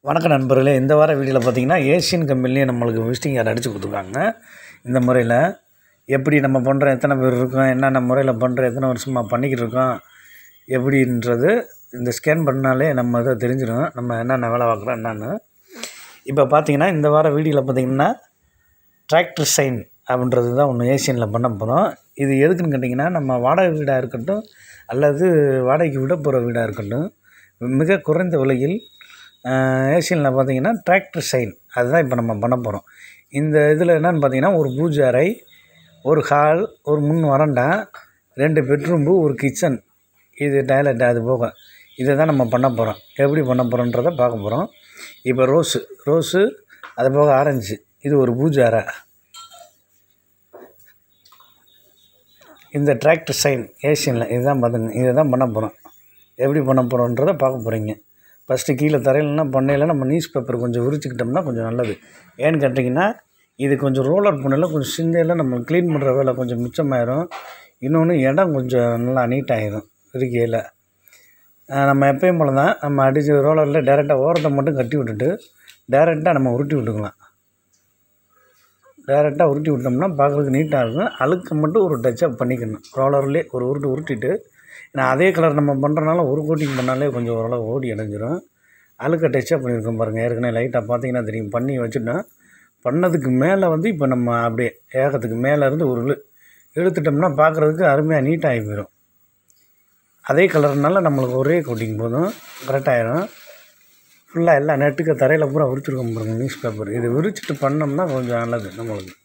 வணக்கம் நண்பர்களே இந்த வார வீடியோவில் பார்த்தீங்கன்னா ஏஷியன் கம்பெனிலேயே நம்மளுக்கு விசிட்டிங் கார்டு அடித்து கொடுத்துருக்காங்க இந்த முறையில் எப்படி நம்ம பண்ணுறோம் எத்தனை பேர் இருக்கோம் என்னென்ன முறையில் பண்ணுறோம் எத்தனை வருஷமாக பண்ணிக்கிட்டு இருக்கோம் எப்படின்றது இந்த ஸ்கேன் பண்ணாலே நம்ம இதை தெரிஞ்சிடும் நம்ம என்னென்ன வேலை பார்க்குறோம் என்னென்னு இப்போ பார்த்தீங்கன்னா இந்த வார வீடியோவில் பார்த்தீங்கன்னா டிராக்டர் சைன் அப்படின்றது தான் ஒன்று ஏஷியனில் பண்ண போகிறோம் இது எதுக்குன்னு கேட்டிங்கன்னா நம்ம வாடகை வீடாக இருக்கட்டும் அல்லது வாடகைக்கு விட போகிற வீடாக இருக்கட்டும் மிக குறைந்த விலையில் ஏஷியனில் பார்த்தீங்கன்னா டிராக்டர் சைன் அதுதான் இப்போ நம்ம பண்ண போகிறோம் இந்த இதில் என்னென்னு பார்த்தீங்கன்னா ஒரு பூஜை அறை ஒரு ஹால் ஒரு முன் வரண்டா ரெண்டு பெட்ரூம்பு ஒரு கிச்சன் இது டாய்லெட் அது போக இதை தான் நம்ம பண்ண போகிறோம் எப்படி பண்ண போகிறோன்றதை பார்க்க போகிறோம் இப்போ ரோஸு ரோஸு அது போக ஆரஞ்சு இது ஒரு பூஜை அறை இந்த டிராக்டர் சைன் ஏஷியனில் இதுதான் பார்த்துங்க இதை தான் பண்ண போகிறோம் எப்படி பண்ண போகிறோன்றதை பார்க்க போகிறீங்க ஃபஸ்ட்டு கீழே தரையிலனா பண்ணையில் நம்ம நியூஸ் பேப்பர் கொஞ்சம் விரிச்சுக்கிட்டோம்னா கொஞ்சம் நல்லது ஏன்னு கேட்டிங்கன்னா இது கொஞ்சம் ரோலர் பண்ணல கொஞ்சம் சிந்தையில் நம்ம க்ளீன் பண்ணுற வேலை கொஞ்சம் மிச்சமாயிரும் இன்னொன்று இடம் கொஞ்சம் நல்லா நீட்டாகிடும் இருக்கையில் நம்ம எப்பயும் போல தான் நம்ம அடித்து ரோலரில் டேரெக்டாக ஓரத்தை மட்டும் கட்டி விட்டுட்டு டேரெக்டாக நம்ம உருட்டி விட்டுக்கலாம் டேரெக்டாக உருட்டி விட்டோம்னா பார்க்குறதுக்கு நீட்டாக இருக்கும் அழுக்க மட்டும் ஒரு டச்சப் பண்ணிக்கணும் ரோலர்லேயே ஒரு உருட்டு உருட்டிட்டு ஏன்னா அதே கலர் நம்ம பண்ணுறனால ஒரு கோட்டிங் பண்ணாலே கொஞ்சம் ஓரளவு ஓடி அடைஞ்சிரும் அழுக்க டச்சப் பண்ணியிருக்கோம் பாருங்கள் ஏற்கனவே லைட்டாக பார்த்தீங்கன்னா தெரியும் பண்ணி வச்சுட்டோம் பண்ணதுக்கு மேலே வந்து இப்போ நம்ம அப்படியே ஏகத்துக்கு மேலே இருந்து ஒரு இழு இழுத்துட்டோம்னா பார்க்குறதுக்கு அருமையாக நீட்டாகி போயிடும் அதே கலர்னால நம்மளுக்கு ஒரே கோட்டிங் போதும் கரெக்டாகிடும் ஃபுல்லாக எல்லாம் நெட்டுக்கு தரையில் பூரா விரிச்சிருக்கோம் பாருங்கள் நியூஸ் பேப்பர் இது விரிச்சிட்டு பண்ணோம்னா கொஞ்சம் நல்லது நம்மளுக்கு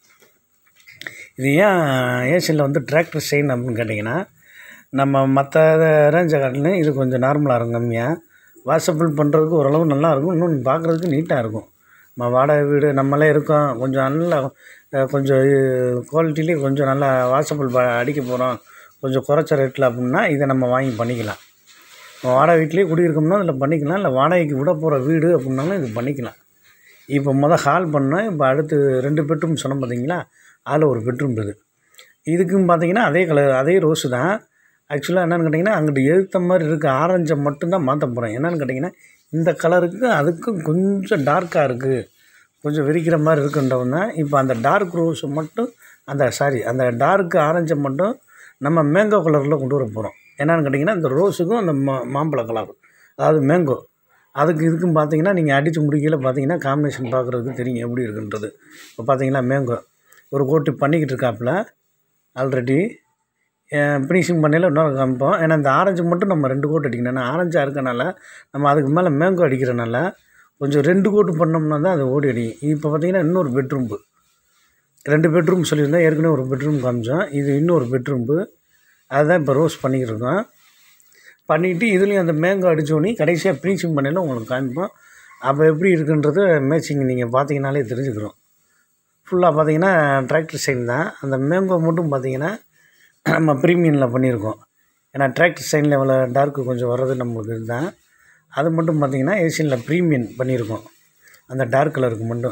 இது ஏன் ஏசியில் வந்து டிராக்டர் செயின் அப்படின்னு கேட்டிங்கன்னா நம்ம மற்ற ரேஞ்சை காட்டிலும் இது கொஞ்சம் நார்மலாக இருக்கும் கம்மியாக வாஷபிள் பண்ணுறதுக்கு ஓரளவு நல்லா இருக்கும் இன்னொன்று பார்க்குறதுக்கு நீட்டாக இருக்கும் நம்ம வாடகை வீடு நம்மளே இருக்கோம் கொஞ்சம் நல்லா கொஞ்சம் குவாலிட்டிலேயே கொஞ்சம் நல்லா வாஷபிள் அடிக்க போகிறோம் கொஞ்சம் குறைச்ச ரேட்டில் அப்படின்னா இதை நம்ம வாங்கி பண்ணிக்கலாம் இப்போ வாடகை வீட்லேயே குடியிருக்கோம்னா அதில் பண்ணிக்கலாம் இல்லை வாடகைக்கு விட போகிற வீடு அப்படின்னாலும் இது பண்ணிக்கலாம் இப்போ மொதல் ஹால் பண்ணோம் இப்போ அடுத்து ரெண்டு பெட்ரூம் சொன்னோம் பார்த்தீங்களா அதில் ஒரு பெட்ரூம் இது இதுக்கும் பார்த்தீங்கன்னா அதே கலர் அதே ரோஸு தான் ஆக்சுவலாக என்னென்னு கேட்டிங்கன்னா அங்கிட்டு எழுத்த மாதிரி இருக்க ஆரஞ்சை மட்டும்தான் மாற்ற போகிறேன் என்னென்னு கேட்டிங்கன்னா இந்த கலருக்கு அதுக்கும் கொஞ்சம் டார்க்காக இருக்குது கொஞ்சம் விரிக்கிற மாதிரி இருக்குன்றவங்க தான் இப்போ அந்த டார்க் ரோஸை மட்டும் அந்த சாரி அந்த டார்க் ஆரஞ்சை மட்டும் நம்ம மேங்கோ கலரில் கொண்டு வர போகிறோம் என்னென்னு கேட்டிங்கன்னா இந்த ரோஸுக்கும் அந்த மா மாம்பழ கலர் அதாவது மேங்கோ அதுக்கு இதுக்கும் பார்த்தீங்கன்னா நீங்கள் அடித்து முடிக்கல பார்த்தீங்கன்னா காம்பினேஷன் பார்க்குறதுக்கு தெரியும் எப்படி இருக்குன்றது இப்போ பார்த்தீங்கன்னா மேங்கோ ஒரு கோட்டு பண்ணிக்கிட்டு இருக்காப்புல ஆல்ரெடி ஃபினிஷிங் பண்ணையில் இன்னொரு காமிப்போம் ஏன்னா இந்த ஆரஞ்சு மட்டும் நம்ம ரெண்டு கோட் அடிக்கணும் ஏன்னா ஆரஞ்சாக இருக்கனால நம்ம அதுக்கு மேலே மேங்கோ அடிக்கிறனால கொஞ்சம் ரெண்டு கோட்டு பண்ணோம்னா தான் அது ஓடி அடிக்கும் இப்போ பார்த்தீங்கன்னா இன்னொரு பெட்ரூம்பு ரெண்டு பெட்ரூம் சொல்லியிருந்தேன் ஏற்கனவே ஒரு பெட்ரூம் காமிச்சோம் இது இன்னொரு பெட்ரூம்பு அதுதான் இப்போ ரோஸ் பண்ணிக்கிட்டு இருக்கோம் பண்ணிவிட்டு இதுலேயும் அந்த மேங்கோ அடித்தோடனே கடைசியாக ஃபினிஷிங் பண்ணையில் உங்களுக்கு காமிப்போம் அப்போ எப்படி இருக்குன்றது மேட்சிங் நீங்கள் பார்த்தீங்கனாலே தெரிஞ்சுக்கிறோம் ஃபுல்லாக பார்த்தீங்கன்னா டிராக்டர் சைன் தான் அந்த மேங்கோ மட்டும் பார்த்தீங்கன்னா நம்ம ப்ரீமியமில் பண்ணியிருக்கோம் ஏன்னா டிராக்டர் சைன் லெவலில் டார்க்கு கொஞ்சம் வர்றது நம்மளுக்கு இதுதான் அது மட்டும் பார்த்திங்கன்னா ஏசியனில் ப்ரீமியம் பண்ணியிருக்கோம் அந்த டார்க் கலருக்கு மட்டும்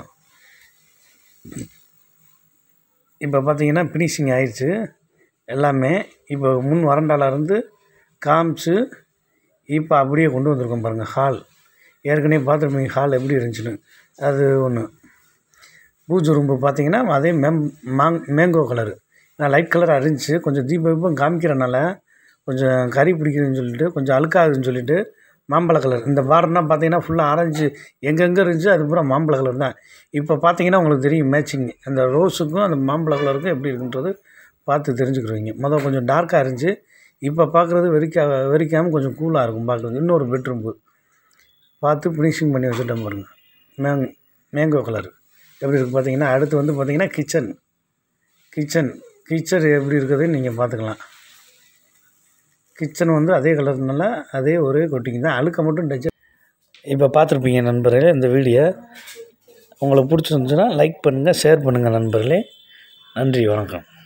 இப்போ பார்த்தீங்கன்னா ஃபினிஷிங் ஆயிடுச்சு எல்லாமே இப்போ முன் வரண்டாலேருந்து காமிச்சு இப்போ அப்படியே கொண்டு வந்திருக்கோம் பாருங்கள் ஹால் ஏற்கனவே பார்த்துருப்பீங்க ஹால் எப்படி இருந்துச்சுன்னு அது ஒன்று பூஜை ரூம்பு பார்த்தீங்கன்னா அதே மேம் மாங் மேங்கோ கலரு நான் லைட் கலராக இருந்துச்சு கொஞ்சம் தீப தீபம் காமிக்கிறனால கொஞ்சம் கறி பிடிக்குதுன்னு சொல்லிட்டு கொஞ்சம் அழுக்காகுதுன்னு சொல்லிட்டு மாம்பழ கலர் இந்த வாரம்னா பார்த்தீங்கன்னா ஃபுல்லாக ஆரஞ்சு எங்கெங்கே இருந்துச்சு அது பூரா மாம்பழ கலர் தான் இப்போ பார்த்தீங்கன்னா உங்களுக்கு தெரியும் மேட்சிங் அந்த ரோஸுக்கும் அந்த மாம்பழ கலருக்கும் எப்படி இருக்குன்றது பார்த்து தெரிஞ்சுக்கிறீங்க மொதல் கொஞ்சம் டார்க்காக இருந்துச்சு இப்போ பார்க்குறது வெறிக்கா வெறிக்காமல் கொஞ்சம் கூலாக இருக்கும் பார்க்குறது இன்னொரு பெட்ரூம்பு பார்த்து ஃபினிஷிங் பண்ணி வச்சுட்டோம் பாருங்கள் மேங் மேங்கோ கலர் எப்படி இருக்குது பார்த்தீங்கன்னா அடுத்து வந்து பார்த்தீங்கன்னா கிச்சன் கிச்சன் கிச்சன் எப்படி இருக்குதுன்னு நீங்கள் பார்த்துக்கலாம் கிச்சன் வந்து அதே கலர்னால அதே ஒரே கொட்டிங் தான் அழுக்க மட்டும் டச் இப்போ பார்த்துருப்பீங்க நண்பர்களே இந்த வீடியோ உங்களுக்கு பிடிச்சிருந்துச்சுன்னா லைக் பண்ணுங்கள் ஷேர் பண்ணுங்கள் நண்பர்களே நன்றி வணக்கம்